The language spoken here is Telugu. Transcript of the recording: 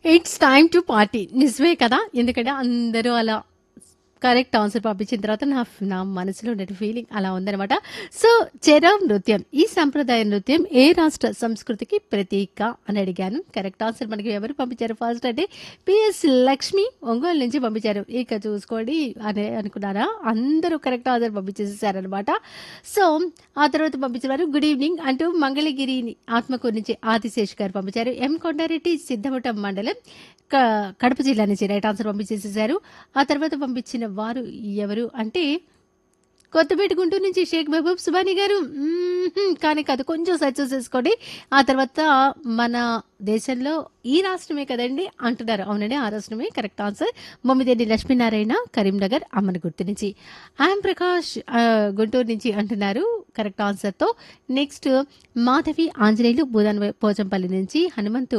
ఇట్స్ టైమ్ టు పార్టీ నిజమే కదా ఎందుకంటే అందరూ అలా కరెక్ట్ ఆన్సర్ పంపించిన తర్వాత నా నా మనసులో ఉన్న ఫీలింగ్ అలా ఉందనమాట సో చెరవ్ నృత్యం ఈ సంప్రదాయ నృత్యం ఏ రాష్ట్ర సంస్కృతికి ప్రతీక అని అడిగాను కరెక్ట్ ఆన్సర్ మనకి ఎవరు పంపించారు ఫస్ట్ అంటే పిఎస్ లక్ష్మి ఒంగోలు నుంచి పంపించారు ఇక చూసుకోండి అని అనుకున్నారా అందరూ కరెక్ట్ ఆన్సర్ పంపించేసారనమాట సో ఆ తర్వాత పంపించారు గుడ్ ఈవినింగ్ అంటూ మంగళగిరిని ఆత్మకూరు నుంచి ఆదిశేష్ గారు పంపించారు ఎం కొండారెడ్డి సిద్ధవటం మండలం క- కడప జిల్లా నుంచి రైట్ ఆన్సర్ పంపించేసేసారు ఆ తర్వాత పంపించిన వారు ఎవరు అంటే కొత్తపేట గుంటూరు నుంచి షేక్ మహబూబ్ సుబాని గారు మ్మ్హ్మ్, కానీ కాదు కొంచెం సెర్చ్ చేసుకోండి ఆ తర్వాత మన దేశంలో ఈ రాష్ట్రమే కదండి అంటున్నారు అవునండి ఆ రాష్ట్రమే కరెక్ట్ ఆన్సర్ మమ్మిదేని లక్ష్మీనారాయణ కరీంనగర్ అమ్మనగుర్తు నుంచి ఐఎమ్ ప్రకాష్ ఆ, గుంటూరు నుంచి అంటున్నారు కరెక్ట్ ఆన్సర్తో నెక్స్ట్ మాధవి ఆంజనేయులు భూదాన్ పోచంపల్లి నుంచి హనుమంతు